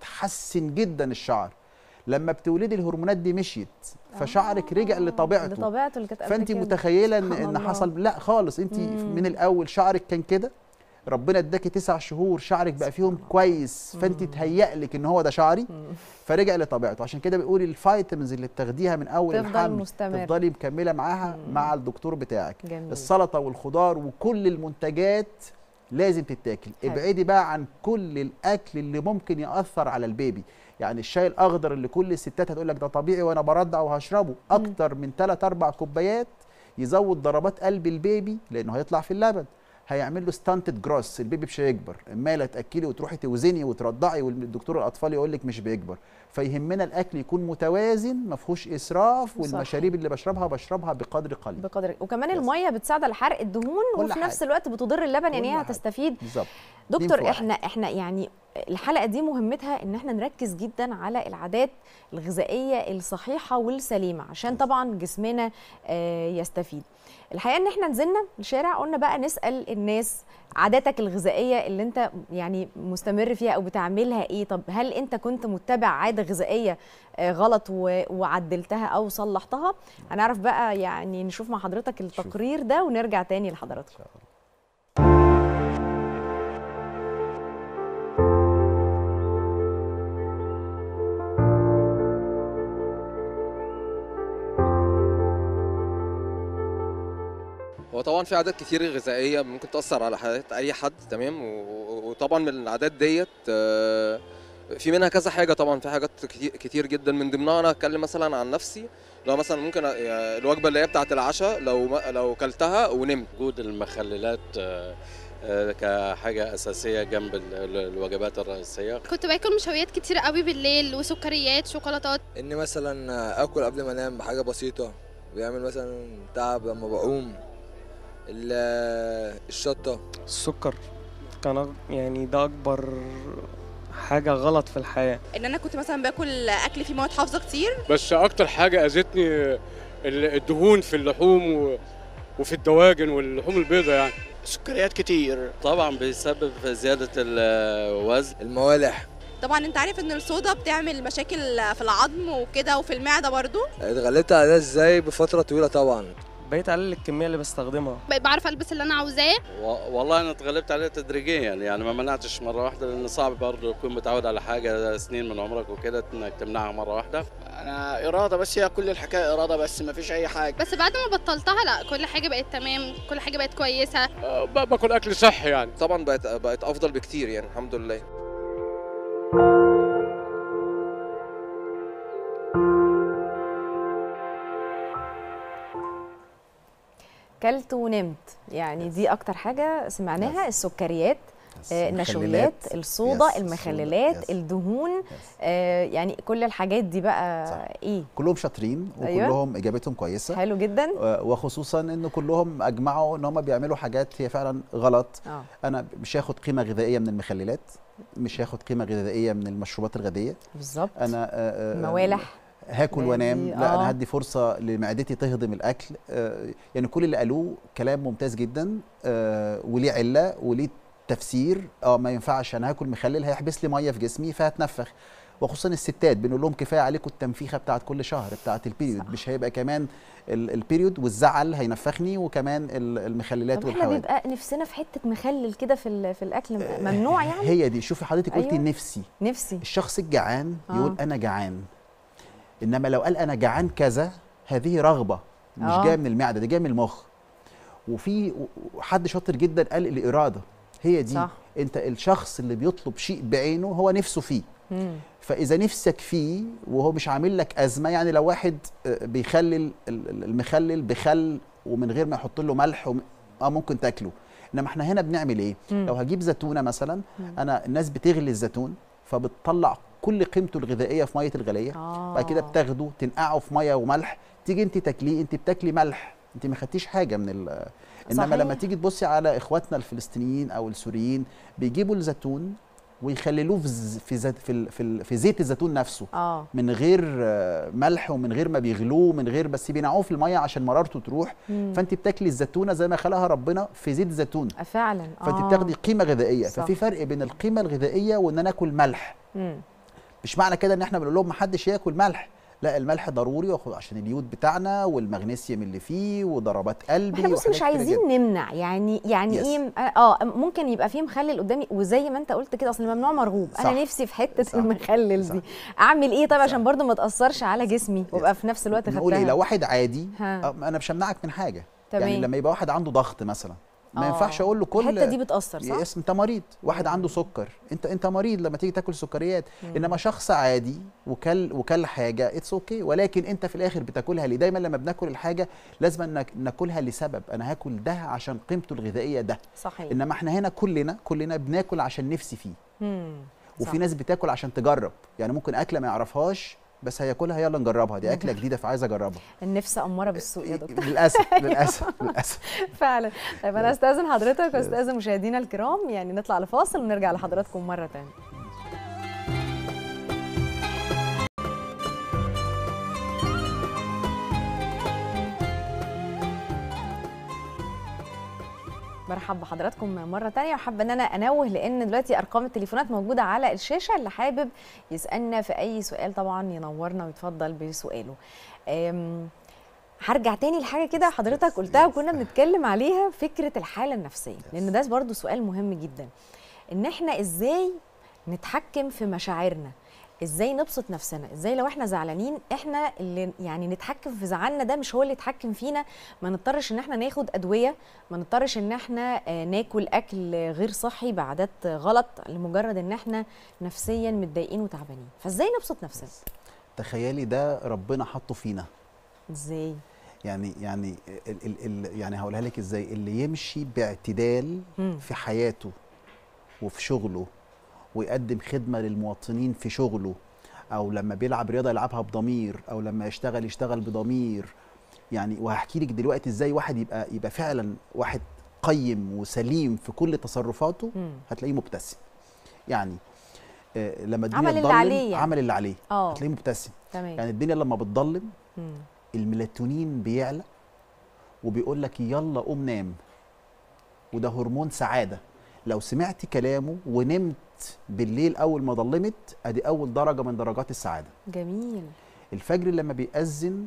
بتحسن جدا الشعر لما بتولدي الهرمونات دي مشيت فشعرك رجع لطبيعته لطبيعته اللي كانت قبل فانت كده. متخيله ان سبحان ان الله. حصل لا خالص انت مم. من الاول شعرك كان كده ربنا اداكي تسع شهور شعرك بقى فيهم كويس فانت تهيأ لك ان هو ده شعري فرجع لطبيعته عشان كده بيقول الفيتامينز اللي بتاخديها من اول تفضل الحمل مستمر. تفضلي مكمله معاها مع الدكتور بتاعك جميل. السلطه والخضار وكل المنتجات لازم تتاكل حلو. ابعدي بقى عن كل الاكل اللي ممكن ياثر على البيبي يعني الشاي الاخضر اللي كل الستات هتقول لك ده طبيعي وانا برضع وهشربه اكتر من 3 4 كوبايات يزود ضربات قلب البيبي لانه هيطلع في اللبن هيعمل له ستانتد جروس البيبي مش هيكبر اما لا تاكلي وتروحي توزني وترضعي والدكتور الاطفال يقول لك مش بيكبر فيهمنا الاكل يكون متوازن ما فيهوش اسراف صح. والمشاريب اللي بشربها بشربها بقدر قليل بقدر وكمان يس. الميه بتساعد على حرق الدهون كل وفي نفس حاجة. الوقت بتضر اللبن يعني كل هي حاجة. هتستفيد بالظبط اتنين في دكتور واحد. احنا احنا يعني الحلقه دي مهمتها ان احنا نركز جدا على العادات الغذائيه الصحيحه والسليمه عشان طبعا جسمنا آه، يستفيد الحقيقه ان احنا نزلنا الشارع قلنا بقى نسال الناس عاداتك الغذائيه اللي انت يعني مستمر فيها او بتعملها ايه طب هل انت كنت متبع عاده غذائيه آه، غلط و- وعدلتها او صلحتها هنعرف بقى يعني نشوف مع حضرتك التقرير ده ونرجع تاني لحضراتكم هو طبعا في عادات كتير غذائيه ممكن تاثر على حياه اي حد تمام و- و- وطبعا من العادات ديت آه، في منها كذا حاجه طبعا في حاجات كتير- كتير جدا من ضمنها انا اتكلم مثلا عن نفسي لو مثلا ممكن أ- يعني الوجبه اللي هي بتاعه العشاء لو ما- لو كلتها ونمت وجود المخللات آه، آه، كحاجة أساسية جنب ال- ال- الوجبات الرئيسية كنت باكل مشويات كتير قوي بالليل وسكريات شوكولاتات ان مثلا اكل قبل ما انام بحاجه بسيطه بيعمل مثلا تعب لما بقوم ال- الشطه السكر كان أك- يعني ده اكبر حاجه غلط في الحياه ان انا كنت مثلا باكل اكل فيه مواد حافظه كتير بس اكتر حاجه اذتني ال- الدهون في اللحوم و- وفي الدواجن واللحوم البيضاء يعني سكريات كتير طبعا بيسبب زيادة الوزن الموالح طبعا انت عارف ان الصودا بتعمل مشاكل في العظم وكده وفي المعده برضو اتغلبت على ده ازاي بفتره طويله طبعا بقيت اقلل الكميه اللي بستخدمها بقيت بعرف البس اللي انا عاوزاه و- والله أنا اتغلبت عليه تدريجيا يعني ما منعتش مرة واحدة لأن صعب برضه تكون متعود على حاجة سنين من عمرك وكده إنك تمنعها مرة واحدة انا اراده بس هي كل الحكايه اراده بس ما فيش اي حاجه بس بعد ما بطلتها لا كل حاجه بقت تمام كل حاجه بقت كويسه آه، ب- باكل اكل صحي يعني طبعا بقت بقت افضل بكتير يعني الحمد لله كلت ونمت يعني دي اكتر حاجه سمعناها السكريات آه، النشويات المخللات. الصودا يس، المخللات الصودا. يس. الدهون آه، يعني كل الحاجات دي بقى ايه كلهم شاطرين أيوة. وكلهم اجابتهم كويسه حلو جدا آه، وخصوصا ان كلهم اجمعوا ان هم بيعملوا حاجات هي فعلا غلط اه انا مش هاخد قيمه غذائيه من المخللات مش هاخد قيمه غذائيه من المشروبات الغازيه بالظبط انا آه، آه، موالح هاكل يعني وانام لا آه. انا هدي فرصه لمعدتي تهضم الاكل آه، يعني كل اللي قالوه كلام ممتاز جدا آه، وليه عله وليه تفسير اه ما ينفعش انا هاكل مخلل هيحبس لي ميه في جسمي فهتنفخ وخصوصا الستات بنقول لهم كفايه عليكم التنفيخه بتاعت كل شهر بتاعت البيريود مش هيبقى كمان ال- البيريود والزعل هينفخني وكمان ال- المخللات طب احنا والحوادق بيبقى نفسنا في حته مخلل كده في ال- في الاكل ممنوع يعني هي دي شوفي حضرتك قلتي أيوة. نفسي نفسي الشخص الجعان آه. يقول انا جعان انما لو قال انا جعان كذا هذه رغبه مش آه. جايه من المعده دي جايه من المخ وفي حد شاطر جدا قال الاراده هي دي صح. انت الشخص اللي بيطلب شيء بعينه هو نفسه فيه مم. فاذا نفسك فيه وهو مش عامل لك ازمه يعني لو واحد آه، بيخلل ال- ال- المخلل بخل ومن غير ما يحط له ملح وم... اه ممكن تاكله انما احنا هنا بنعمل ايه مم. لو هجيب زيتونه مثلا مم. انا الناس بتغلي الزيتون فبتطلع كل قيمته الغذائيه في ميه الغليه آه. بعد كده بتاخده تنقعه في ميه وملح تيجي انت تاكليه انت بتاكلي ملح انت ما خدتيش حاجه من ال انما صحيح. لما تيجي تبصي على اخواتنا الفلسطينيين او السوريين بيجيبوا الزيتون ويخللوه في ز- في زيت في, ال- في, ال- في زيت الزيتون نفسه اه من غير آه، ملح ومن غير ما بيغلوه من غير بس بينقعوه في الميه عشان مرارته تروح مم. فانت بتاكلي الزيتونه زي ما خلقها ربنا في زيت زيتون فعلا فانت آه. بتاخدي قيمه غذائيه صح. ففي فرق بين القيمه الغذائيه وان انا اكل ملح مم. مش معنى كده ان احنا بنقول لهم ما حدش ياكل ملح لا الملح ضروري وخ- عشان اليود بتاعنا والمغنيسيوم اللي فيه وضربات قلبي احنا بص مش وحاجات كتيرة عايزين جداً. نمنع يعني يعني Yes. ايه اه ممكن يبقى فيه مخلل قدامي وزي ما انت قلت كده اصل الممنوع مرغوب صح. انا نفسي في حته صح. المخلل صح. دي اعمل ايه طيب عشان برضو ما تاثرش على جسمي وابقى في نفس الوقت نقول ايه خدتها لو واحد عادي ها. آه، انا مش همنعك من حاجه تمام. يعني لما يبقى واحد عنده ضغط مثلا ما آه. ينفعش اقول له كل الحتة دي بتأثر، صح؟ يا اسم انت مريض واحد عنده سكر انت انت مريض لما تيجي تاكل سكريات مم. انما شخص عادي وكل وكل حاجه اتس اوكي ولكن انت في الاخر بتاكلها ليه دايما لما بناكل الحاجه لازم انك ناكلها لسبب انا هاكل ده عشان قيمته الغذائيه ده صحيح انما احنا هنا كلنا كلنا بناكل عشان نفسي فيه مم. وفي صح. ناس بتاكل عشان تجرب يعني ممكن اكله ما يعرفهاش بس هياكلها يلا نجربها دي اكله جديده فعايز اجربها النفس اماره بالسوء يا دكتور للاسف للاسف للاسف فعلا طيب انا استاذن حضرتك واستاذن مشاهدينا الكرام يعني نطلع لفاصل ونرجع لحضراتكم مره ثانيه مرحب بحضراتكم مرة تانية وحابة ان انا انوه لان دلوقتي ارقام التليفونات موجودة على الشاشة اللي حابب يسألنا في اي سؤال طبعا ينورنا ويتفضل بسؤاله أم، هرجع تاني لحاجة كده حضرتك قلتها وكنا بنتكلم عليها فكرة الحالة النفسية لان ده برضو سؤال مهم جدا ان احنا ازاي نتحكم في مشاعرنا ازاي نبسط نفسنا ازاي لو احنا زعلانين احنا اللي يعني نتحكم في زعلنا ده مش هو اللي يتحكم فينا ما نضطرش ان احنا ناخد ادويه ما نضطرش ان احنا آه، ناكل اكل غير صحي بعادات غلط لمجرد ان احنا نفسيا متضايقين وتعبانين فازاي نبسط نفسنا تخيلي ده ربنا حطه فينا ازاي يعني يعني ال ال ال يعني هقولها لك ازاي اللي يمشي باعتدال مم. في حياته وفي شغله ويقدم خدمه للمواطنين في شغله او لما بيلعب رياضه يلعبها بضمير او لما يشتغل يشتغل بضمير يعني وهحكي لك دلوقتي ازاي واحد يبقى يبقى فعلا واحد قيم وسليم في كل تصرفاته مم. هتلاقيه مبتسم يعني آه لما الدنيا عمل اللي تضلم عليه يعني. عمل اللي عليه اه هتلاقيه مبتسم تمام يعني الدنيا لما بتضلم مم. الميلاتونين بيعلى وبيقول لك يلا قوم نام وده هرمون سعاده لو سمعتي كلامه ونمت بالليل اول ما ضلمت ادي اول درجه من درجات السعاده جميل الفجر لما بيأذن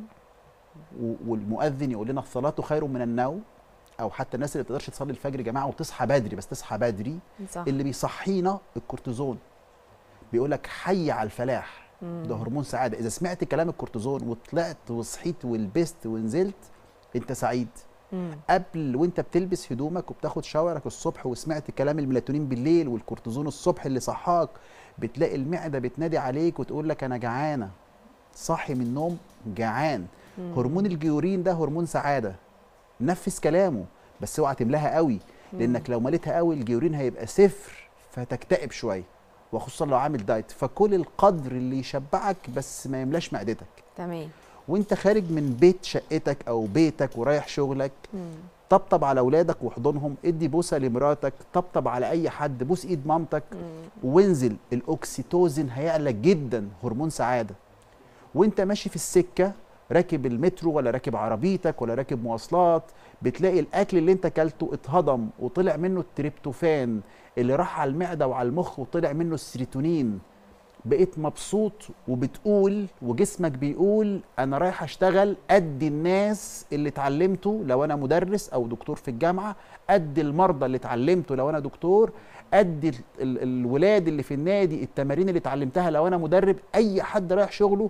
و- والمؤذن يقول لنا الصلاه خير من النوم او حتى الناس اللي ما بتقدرش تصلي الفجر يا جماعه وتصحى بدري بس تصحى بدري صح اللي بيصحينا الكورتيزون بيقول لك حي على الفلاح مم. ده هرمون سعاده اذا سمعت كلام الكورتيزون وطلعت وصحيت ولبست ونزلت انت سعيد مم. قبل وانت بتلبس هدومك وبتاخد شاورك الصبح وسمعت كلام الميلاتونين بالليل والكورتيزون الصبح اللي صحاك بتلاقي المعده بتنادي عليك وتقول لك انا جعانه صاحي من النوم جعان مم. هرمون الجيورين ده هرمون سعاده نفذ كلامه بس اوعى تملاها قوي لانك لو مليتها قوي الجيورين هيبقى صفر فتكتئب شويه وخصوصا لو عامل دايت فكل القدر اللي يشبعك بس ما يملاش معدتك تمام وانت خارج من بيت شقتك او بيتك ورايح شغلك مم. طبطب على اولادك واحضنهم ادي بوسه لمراتك طبطب على اي حد بوس ايد مامتك مم. وانزل الاكسيتوزين هيعلى جدا هرمون سعاده وانت ماشي في السكه راكب المترو ولا راكب عربيتك ولا راكب مواصلات بتلاقي الاكل اللي انت اكلته اتهضم وطلع منه التريبتوفان اللي راح على المعده وعلى المخ وطلع منه السيروتونين بقيت مبسوط وبتقول وجسمك بيقول انا رايح اشتغل قد الناس اللي اتعلمته لو انا مدرس او دكتور في الجامعه قد المرضى اللي اتعلمته لو انا دكتور قد ال ال الولاد اللي في النادي التمارين اللي اتعلمتها لو انا مدرب اي حد رايح شغله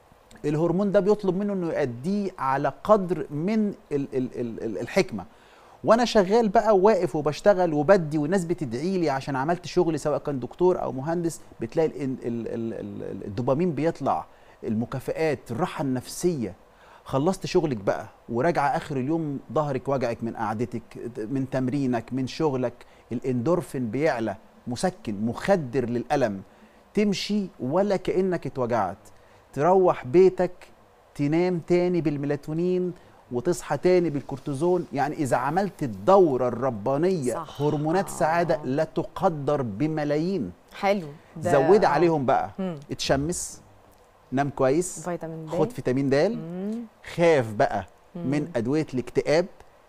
الهرمون ده بيطلب منه انه يؤديه على قدر من ال ال ال ال الحكمه وانا شغال بقى واقف وبشتغل وبدي والناس بتدعي لي عشان عملت شغل سواء كان دكتور او مهندس بتلاقي ال ال ال ال الدوبامين بيطلع المكافئات الراحه النفسيه خلصت شغلك بقى وراجعه اخر اليوم ظهرك وجعك من قعدتك من تمرينك من شغلك الاندورفين بيعلى مسكن مخدر للالم تمشي ولا كانك اتوجعت تروح بيتك تنام تاني بالميلاتونين وتصحى تاني بالكورتيزون يعني اذا عملت الدوره الربانيه صح. هرمونات سعاده لا تقدر بملايين حلو ده- زودي آه. عليهم بقى مم. اتشمس نام كويس فيتامين د خد فيتامين د مم. خاف بقى مم. من ادويه الاكتئاب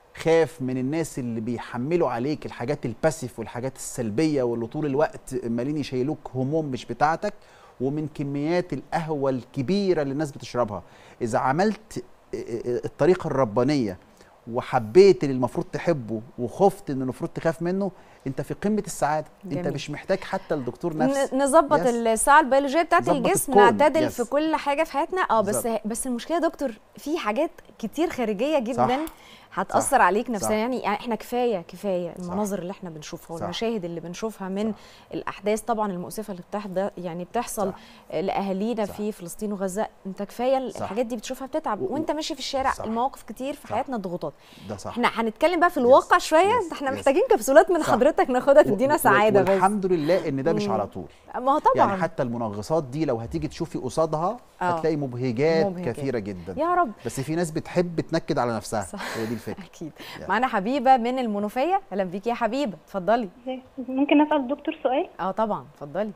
خاف من الناس اللي بيحملوا عليك الحاجات الباسيف والحاجات السلبيه واللي طول الوقت عمالين يشيلوك هموم مش بتاعتك ومن كميات القهوه الكبيره اللي الناس بتشربها اذا عملت الطريقه الربانيه وحبيت اللي المفروض تحبه وخفت ان المفروض تخاف منه انت في قمه السعاده جميل. انت مش محتاج حتى الدكتور نفسي ن- نظبط يس. الساعه البيولوجيه بتاعت نظبط الجسم الكون. نعتدل يس. في كل حاجه في حياتنا اه بس بالظبط. بس المشكله يا دكتور في حاجات كتير خارجيه جدا صح. هتاثر عليك نفسيا صح. يعني يعني احنا كفايه كفايه صح. المناظر اللي احنا بنشوفها صح. والمشاهد اللي بنشوفها من الاحداث طبعا المؤسفه اللي بتحضر يعني بتحصل لاهالينا صح. في فلسطين وغزه انت كفايه صح. الحاجات دي بتشوفها بتتعب و- و- وانت ماشي في الشارع صح. المواقف كتير في صح. حياتنا ضغوطات ده صح احنا هنتكلم بقى في الواقع شويه yes, ده احنا yes. محتاجين كبسولات من صح. حضرتك ناخدها و- تدينا و- سعاده بس والحمد لله ان ده مش مم. على طول ما هو طبعا يعني حتى المنغصات دي لو هتيجي تشوفي قصادها آه. هتلاقي مبهجات, مبهجات. كثيره جدا يا رب بس في ناس بتحب تنكد على نفسها صح. هي دي الفكره اكيد يعني. معانا حبيبه من المنوفيه اهلا بيكي يا حبيبه اتفضلي ممكن اسال الدكتور سؤال اه طبعا اتفضلي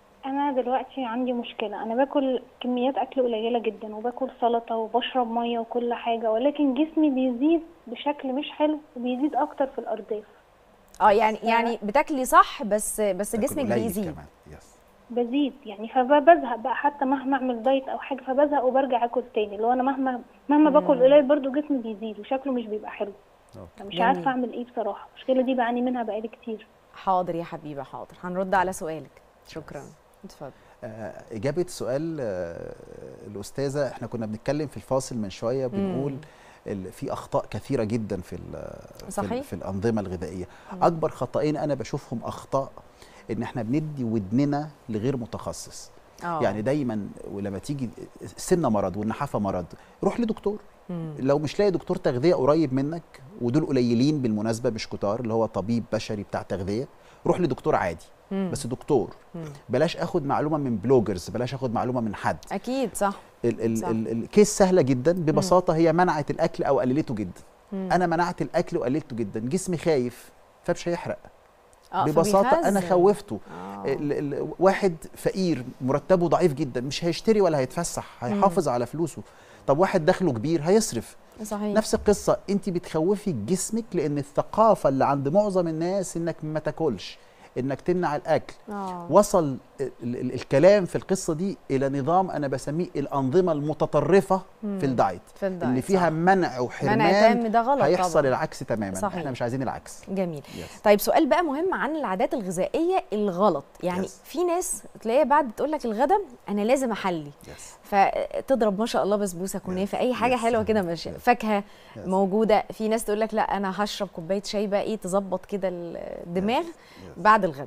انا دلوقتي عندي مشكله انا باكل كميات اكل قليله جدا وباكل سلطه وبشرب ميه وكل حاجه ولكن جسمي بيزيد بشكل مش حلو وبيزيد اكتر في الارداف اه يعني يعني بتاكلي صح بس بس تاكل جسمك قليل بيزيد كمان. يس. بزيد يعني فبزهق بقى حتى مهما اعمل دايت او حاجه فبزهق وبرجع اكل تاني اللي هو انا مهما مهما باكل قليل برضو جسمي بيزيد وشكله مش بيبقى حلو أنا مش جميل. عارفه اعمل ايه بصراحه المشكله دي بعاني منها بقالي كتير حاضر يا حبيبه حاضر هنرد على سؤالك شكرا اتفضل آه، إجابة سؤال آه، الأستاذة إحنا كنا بنتكلم في الفاصل من شوية بنقول ال- في أخطاء كثيرة جدا في ال- في, ال- صحيح. في الأنظمة الغذائية أكبر خطأين أنا بشوفهم أخطاء إن إحنا بندي ودننا لغير متخصص آه. يعني دايما ولما تيجي السمنه مرض والنحافه مرض روح لدكتور مم. لو مش لاقي دكتور تغذيه قريب منك ودول قليلين بالمناسبه مش كتار اللي هو طبيب بشري بتاع تغذيه روح لدكتور عادي مم. بس دكتور مم. بلاش اخد معلومه من بلوجرز بلاش اخد معلومه من حد اكيد صح ال ال صح. ال الكيس سهله جدا ببساطه هي منعت الاكل او قللته جدا مم. انا منعت الاكل وقللته جدا جسمي خايف فمش هيحرق آه، ببساطه انا فبيخزن. خوفته آه. ال ال واحد فقير مرتبه ضعيف جدا مش هيشتري ولا هيتفسح هيحافظ على فلوسه طب واحد دخله كبير هيصرف صحيح نفس القصه انت بتخوفي جسمك لان الثقافه اللي عند معظم الناس انك ما تاكلش انك تمنع الاكل آه. وصل ال ال الكلام في القصه دي الى نظام انا بسميه الانظمه المتطرفه مم. في الدايت في الدايت، اللي فيها صح. منع وحرمان منع تام ده غلط هيحصل طبعاً. العكس تماما صحيح. احنا مش عايزين العكس جميل Yes. طيب سؤال بقى مهم عن العادات الغذائيه الغلط يعني Yes. في ناس تلاقيها بعد تقول لك الغدا انا لازم احلي فتضرب ما شاء الله بسبوسه كنافه اي حاجه Yes. حلوه كده ماشيه فاكهه موجوده في ناس تقول لك لا انا هشرب كوبايه شاي بقى ايه تظبط كده الدماغ بعد الغدا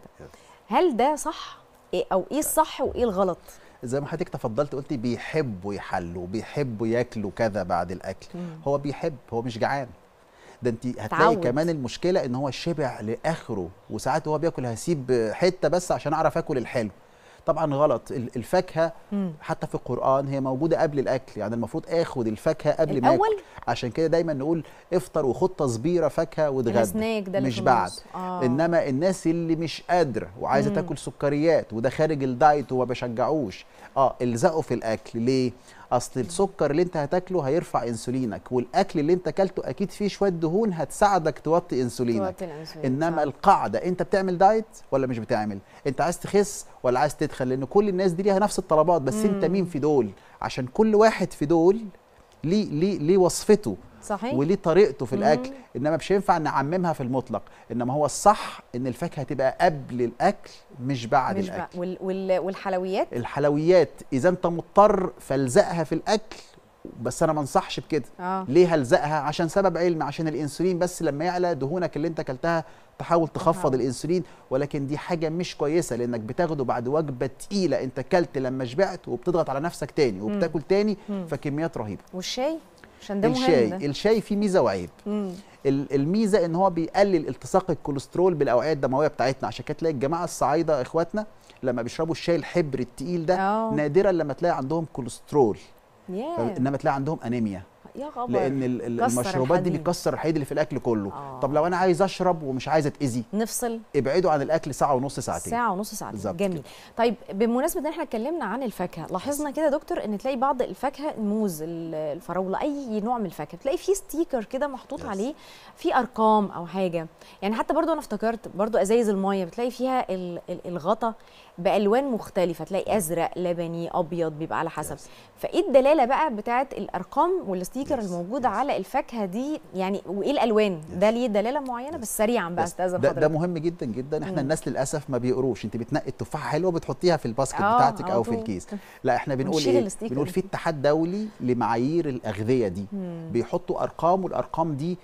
هل ده صح إيه او ايه الصح وايه الغلط زي ما حضرتك تفضلت قلتي بيحبوا يحلوا بيحبوا ياكلوا كذا بعد الاكل مم. هو بيحب هو مش جعان ده انت هتلاقي اتعود. كمان المشكله ان هو شبع لاخره وساعات وهو بياكل هسيب حته بس عشان اعرف اكل الحلو طبعا غلط ال- الفاكهه مم. حتى في القران هي موجوده قبل الاكل يعني المفروض اخد الفاكهه قبل ما الأول؟ اكل عشان كده دايما نقول افطر وخد تصبيره فاكهه واتغدى السناك ده اللي مش في بعد النص. آه. انما الناس اللي مش قادره وعايزه مم. تاكل سكريات وده خارج الدايت وما بشجعوش اه الزقوا في الاكل ليه اصل السكر اللي انت هتاكله هيرفع انسولينك والاكل اللي انت اكلته اكيد فيه شويه دهون هتساعدك توطي انسولينك توطي الأنسولين، انما صح. القاعده انت بتعمل دايت ولا مش بتعمل انت عايز تخس ولا عايز تدخل لان كل الناس دي ليها نفس الطلبات بس مم. انت مين في دول عشان كل واحد في دول ليه ليه ليه وصفته صحيح وليه طريقته في مم. الاكل انما مش هينفع نعممها في المطلق انما هو الصح ان الفاكهه تبقى قبل الاكل مش بعد مش الاكل بقى وال وال والحلويات الحلويات اذا انت مضطر فالزقها في الاكل بس انا ما انصحش بكده اه ليه هلزقها عشان سبب علمي عشان الانسولين بس لما يعلى دهونك اللي انت اكلتها تحاول تخفض تحاول. الانسولين ولكن دي حاجه مش كويسه لانك بتاخده بعد وجبه تقيله انت كلت لما شبعت وبتضغط على نفسك تاني وبتاكل تاني مم. فكميات رهيبه والشاي عشان ده الشاي مهم ده. الشاي فيه ميزه وعيب مم. ال- الميزه ان هو بيقلل التصاق الكوليسترول بالاوعيه الدمويه بتاعتنا عشان كده تلاقي الجماعه الصعايده اخواتنا لما بيشربوا الشاي الحبر التقيل ده آه. نادرا لما تلاقي عندهم كوليسترول ياه انما تلاقي عندهم انيميا يا خبر لان ال- ال- كسر المشروبات دي الحديد. بتكسر الحديد اللي في الاكل كله آه. طب لو انا عايز اشرب ومش عايز اتاذي نفصل ابعدوا عن الاكل ساعه ونص ساعتين ساعة ونص ساعتين بالظبط جميل طيب بمناسبة ان احنا اتكلمنا عن الفاكهة لاحظنا كده يا دكتور ان تلاقي بعض الفاكهة الموز ال- الفراولة اي نوع من الفاكهة تلاقي فيه ستيكر كده محطوط Yes. عليه فيه ارقام او حاجة يعني حتى برضو انا افتكرت برضو ازايز المية بتلاقي فيها ال- ال- الغطا بالوان مختلفة تلاقي ازرق لبني ابيض بيبقى على حسب فايه الدلالة بقى بتاعت الارقام والستيكر Yes. الموجودة على الفاكهة دي يعني وايه الالوان ده ليه دلالة معينة بس سريعا بقى بس استاذن ده, حضرتك ده مهم جدا جدا احنا مم. الناس للاسف ما بيقروش انت بتنقي التفاحه حلوه بتحطيها في الباسكت آه، بتاعتك على او في طول. الكيس لا احنا بنقول ونشيل ايه الستيكر بنقول في اتحاد دولي لمعايير الاغذيه دي مم. بيحطوا ارقام والارقام دي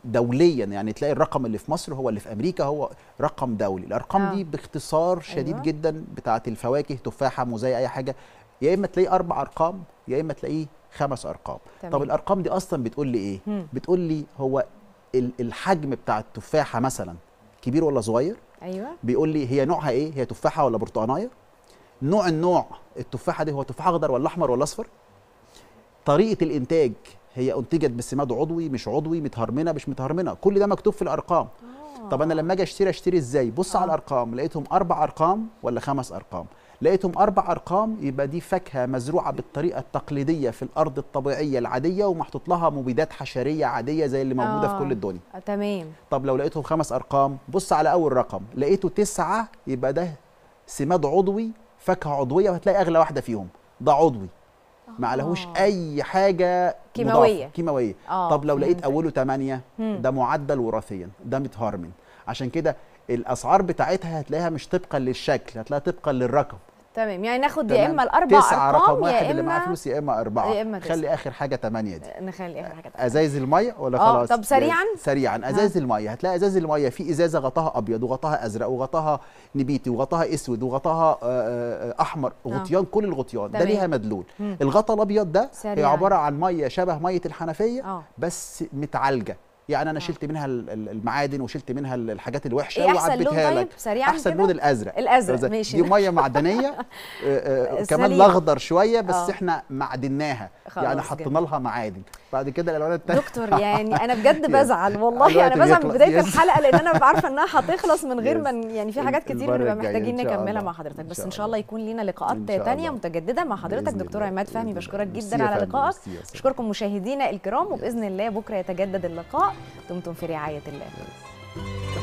دوليا يعني تلاقي الرقم اللي في مصر هو اللي في امريكا هو رقم دولي الارقام آه. دي باختصار شديد أيوة. جدا بتاعه الفواكه تفاحه موزايه اي حاجه يا اما تلاقيه اربع ارقام يا اما تلاقيه خمس ارقام تمام. طب الارقام دي اصلا بتقول لي ايه مم. بتقول لي هو ال- الحجم بتاع التفاحه مثلا كبير ولا صغير ايوه بيقول لي هي نوعها ايه هي تفاحه ولا برتقانيه نوع النوع التفاحه دي هو تفاح اخضر ولا احمر ولا اصفر طريقه الانتاج هي انتجت بسماد عضوي مش عضوي متهرمنه مش متهرمنه كل ده مكتوب في الارقام طب انا لما اجي اشتري اشتري ازاي بص على الارقام لقيتهم اربع ارقام ولا خمس ارقام لقيتهم اربع ارقام يبقى دي فاكهه مزروعه بالطريقه التقليديه في الارض الطبيعيه العاديه ومحطوط لها مبيدات حشريه عاديه زي اللي موجوده آه. في كل الدنيا آه، تمام طب لو لقيتهم خمس ارقام بص على اول رقم لقيته تسعة يبقى ده سماد عضوي فاكهه عضويه وهتلاقي اغلى واحده فيهم ده عضوي ما عليهوش اي حاجه كيماوية. مضافة، كيماويه آه، طب لو لقيت فهمتك. اوله 8 مم. ده معدل وراثيا ده متهرمن عشان كده الاسعار بتاعتها هتلاقيها مش طبقا للشكل هتلاقيها طبقا للرقم تمام يعني ناخد يا تمام؟ اما الاربع تسعة ارقام رقم واحد يا اللي معاه اما فلوس يا اما اربعه يا إما تسعة. خلي اخر حاجه 8 دي نخلي اخر حاجه تانية. ازايز الميه ولا آه، خلاص طب سريعاً؟ سريعا ازاز الميه هتلاقي ازاز الميه في ازازه غطاها ابيض وغطاها ازرق وغطاها نبيتي وغطاها اسود وغطاها آه، آه، احمر غطيان كل الغطيان ده تمام. ليها مدلول مم. الغطا الابيض ده هي سريعاً. عباره عن ميه شبه ميه الحنفيه آه. بس متعالجه يعني انا شلت منها ال- ال- المعادن وشلت منها ال- الحاجات الوحشه إيه أحسن لون وعبيتها طيب؟ لك سريعاً احسن كده؟ لون الازرق الأزرق، الأزرق. ماشي. دي ميه معدنيه آه، آه، كمان سليم. الاخضر شويه بس آه. احنا معدناها خلاص يعني جميل. حطينا لها معادن بعد كده الالوان التانية دكتور يعني انا بجد يس. بزعل والله الوقت انا بزعل من بيخلص. بدايه يس. الحلقه لان انا عارفه انها هتخلص من غير يس. ما يعني في حاجات كتير المرة بنبقى الجاية محتاجين إن شاء نكملها الله. مع حضرتك إن بس شاء ان شاء الله يكون لينا لقاءات إن شاء تانية الله. متجدده مع حضرتك بإذن دكتور الله. عماد فهمي بإذن بشكرك الله. جدا ميرسي يا على فندم. لقائك ميرسي يا سيدي. بشكركم مشاهدينا الكرام وباذن الله بكره يتجدد اللقاء دمتم في رعايه الله